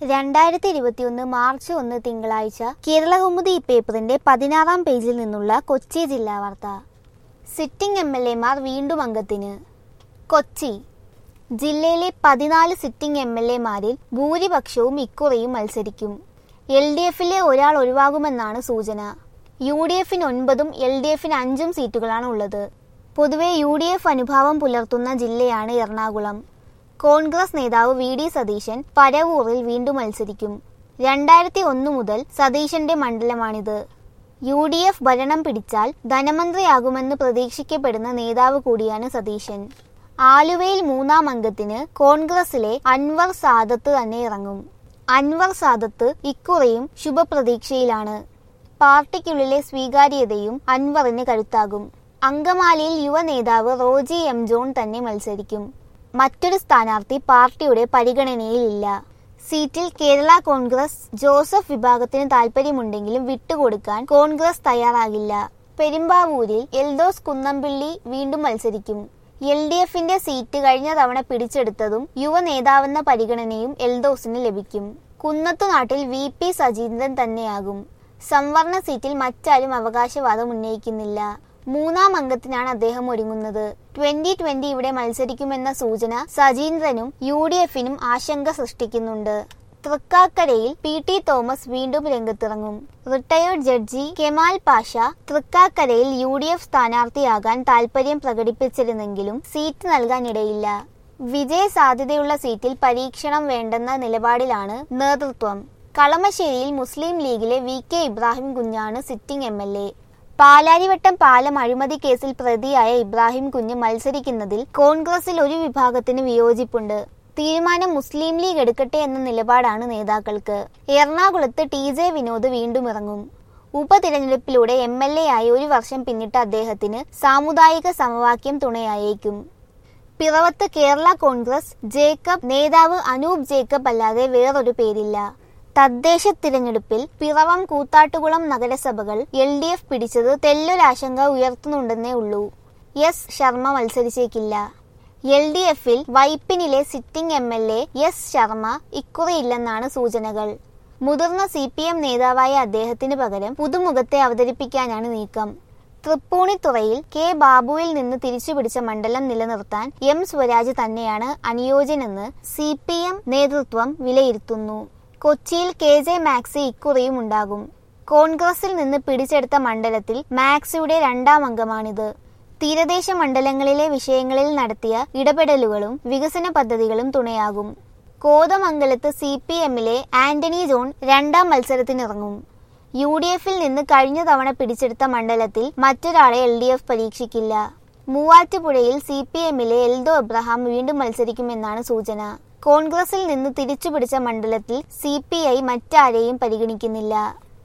രണ്ടായിരത്തി ഇരുപത്തിയൊന്ന് മാർച്ച് ഒന്ന് തിങ്കളാഴ്ച കേരളകൗമുദി പേപ്പറിന്റെ പതിനാറാം പേജിൽ നിന്നുള്ള കൊച്ചി ജില്ലാ വാർത്ത സിറ്റിംഗ് എം എൽ എമാർ വീണ്ടും അംഗത്തിന് കൊച്ചി ജില്ലയിലെ പതിനാല് സിറ്റിംഗ് എം എൽ എമാരിൽ ഭൂരിപക്ഷവും ഇക്കുറിയും മത്സരിക്കും എൽ ഡി എഫിലെ ഒരാൾ ഒഴിവാകുമെന്നാണ് സൂചന യു ഡി എഫിന് ഒൻപതും എൽ ഡി എഫിന് അഞ്ചും സീറ്റുകളാണ് ഉള്ളത് പൊതുവെ യു ഡി എഫ് അനുഭാവം പുലർത്തുന്ന ജില്ലയാണ് എറണാകുളം കോൺഗ്രസ് നേതാവ് വി ഡി സതീശൻ പരവൂറിൽ വീണ്ടും മത്സരിക്കും രണ്ടായിരത്തി ഒന്ന് മുതൽ സതീശന്റെ മണ്ഡലമാണിത് യു ഡി എഫ് ഭരണം പിടിച്ചാൽ ധനമന്ത്രിയാകുമെന്ന് പ്രതീക്ഷിക്കപ്പെടുന്ന നേതാവ് കൂടിയാണ് സതീശൻ ആലുവയിൽ മൂന്നാം അംഗത്തിന് കോൺഗ്രസിലെ അൻവർ സാദത്ത് തന്നെ ഇറങ്ങും അൻവർ സാദത്ത് ഇക്കുറിയും ശുഭപ്രതീക്ഷയിലാണ് പാർട്ടിക്കുള്ളിലെ സ്വീകാര്യതയും അൻവറിന് കരുത്താകും അങ്കമാലിയിൽ യുവ നേതാവ് റോജി എം ജോൺ തന്നെ മത്സരിക്കും മറ്റൊരു സ്ഥാനാർത്ഥി പാർട്ടിയുടെ പരിഗണനയിലില്ല സീറ്റിൽ കേരള കോൺഗ്രസ് ജോസഫ് വിഭാഗത്തിന് താൽപര്യമുണ്ടെങ്കിലും വിട്ടുകൊടുക്കാൻ കോൺഗ്രസ് തയ്യാറാകില്ല പെരുമ്പാവൂരിൽ എൽദോസ് കുന്നംപിള്ളി വീണ്ടും മത്സരിക്കും എൽ ഡി എഫിന്റെ സീറ്റ് കഴിഞ്ഞ തവണ പിടിച്ചെടുത്തതും യുവ നേതാവെന്ന പരിഗണനയും എൽദോസിന് ലഭിക്കും കുന്നത്തുനാട്ടിൽ വി പി സജീന്ദ്രൻ തന്നെയാകും സംവരണ സീറ്റിൽ മറ്റാരും അവകാശവാദം ഉന്നയിക്കുന്നില്ല മൂന്നാം അംഗത്തിനാണ് അദ്ദേഹം ഒരുങ്ങുന്നത് ട്വന്റി ട്വന്റി ഇവിടെ മത്സരിക്കുമെന്ന സൂചന സജീന്ദ്രനും യു ഡി എഫിനും ആശങ്ക സൃഷ്ടിക്കുന്നുണ്ട് തൃക്കാക്കരയിൽ പി ടി തോമസ് വീണ്ടും രംഗത്തിറങ്ങും റിട്ടയേർഡ് ജഡ്ജി കെമാൽ പാഷ തൃക്കാക്കരയിൽ യു ഡി എഫ് സ്ഥാനാർത്ഥിയാകാൻ താൽപര്യം പ്രകടിപ്പിച്ചിരുന്നെങ്കിലും സീറ്റ് നൽകാനിടയില്ല വിജയ സാധ്യതയുള്ള സീറ്റിൽ പരീക്ഷണം വേണ്ടെന്ന നിലപാടിലാണ് നേതൃത്വം കളമശ്ശേരിയിൽ മുസ്ലിം ലീഗിലെ വി കെ ഇബ്രാഹിം കുഞ്ഞാണ് sitting M L A Palarivattam പാലം അഴിമതി കേസിൽ പ്രതിയായ ഇബ്രാഹിം കുഞ്ഞ് മത്സരിക്കുന്നതിൽ കോൺഗ്രസിൽ ഒരു വിഭാഗത്തിന് വിയോജിപ്പുണ്ട് തീരുമാനം മുസ്ലിം ലീഗ് എടുക്കട്ടെ എന്ന നിലപാടാണ് നേതാക്കൾക്ക് എറണാകുളത്ത് ടി ജെ വിനോദ് വീണ്ടും ഇറങ്ങും ഉപതിരഞ്ഞെടുപ്പിലൂടെ എം എൽ എ ആയി ഒരു വർഷം പിന്നിട്ട അദ്ദേഹത്തിന് സാമുദായിക സമവാക്യം തുണയായേക്കും പിറവത്ത് കേരള കോൺഗ്രസ് ജേക്കബ് നേതാവ് അനൂപ് ജേക്കബ് അല്ലാതെ വേറൊരു പേരില്ല തദ്ദേശ തിരഞ്ഞെടുപ്പിൽ പിറവം കൂത്താട്ടുകുളം നഗരസഭകൾ എൽ ഡി എഫ് പിടിച്ചത് തെല്ലൊരാശങ്ക ഉയർത്തുന്നുണ്ടെന്നേ ഉള്ളൂ എസ് ശർമ്മ മത്സരിച്ചേക്കില്ല എൽ ഡി എഫിൽ വൈപ്പിനിലെ sitting M L A S Sharma ഇക്കുറിയില്ലെന്നാണ് സൂചനകൾ മുതിർന്ന സി പി എം നേതാവായ അദ്ദേഹത്തിന് പകരം പുതുമുഖത്തെ അവതരിപ്പിക്കാനാണ് നീക്കം തൃപ്പൂണിത്തുറയിൽ കെ ബാബുവിൽ നിന്ന് തിരിച്ചുപിടിച്ച മണ്ഡലം നിലനിർത്താൻ എം സ്വരാജ് തന്നെയാണ് അനുയോജ്യനെന്ന് സി പി എം നേതൃത്വം വിലയിരുത്തുന്നു കൊച്ചിയിൽ കെ ജെ മാക്സി ഇക്കുറിയും ഉണ്ടാകും കോൺഗ്രസിൽ നിന്ന് പിടിച്ചെടുത്ത മണ്ഡലത്തിൽ മാക്സിയുടെ രണ്ടാം അംഗമാണിത് തീരദേശ മണ്ഡലങ്ങളിലെ വിഷയങ്ങളിൽ നടത്തിയ ഇടപെടലുകളും വികസന പദ്ധതികളും തുണയാകും കോതമംഗലത്ത് സി പി എമ്മിലെ ആന്റണി ജോൺ രണ്ടാം മത്സരത്തിനിറങ്ങും യു ഡി എഫിൽ നിന്ന് കഴിഞ്ഞ തവണ പിടിച്ചെടുത്ത മണ്ഡലത്തിൽ മറ്റൊരാളെ എൽ ഡി എഫ് പരീക്ഷിക്കില്ല മൂവാറ്റുപുഴയിൽ സി പി എമ്മിലെ എൽദോ എബ്രഹാം വീണ്ടും മത്സരിക്കുമെന്നാണ് സൂചന കോൺഗ്രസിൽ നിന്ന് തിരിച്ചുപിടിച്ച മണ്ഡലത്തിൽ സി പി ഐ മറ്റാരെയും പരിഗണിക്കുന്നില്ല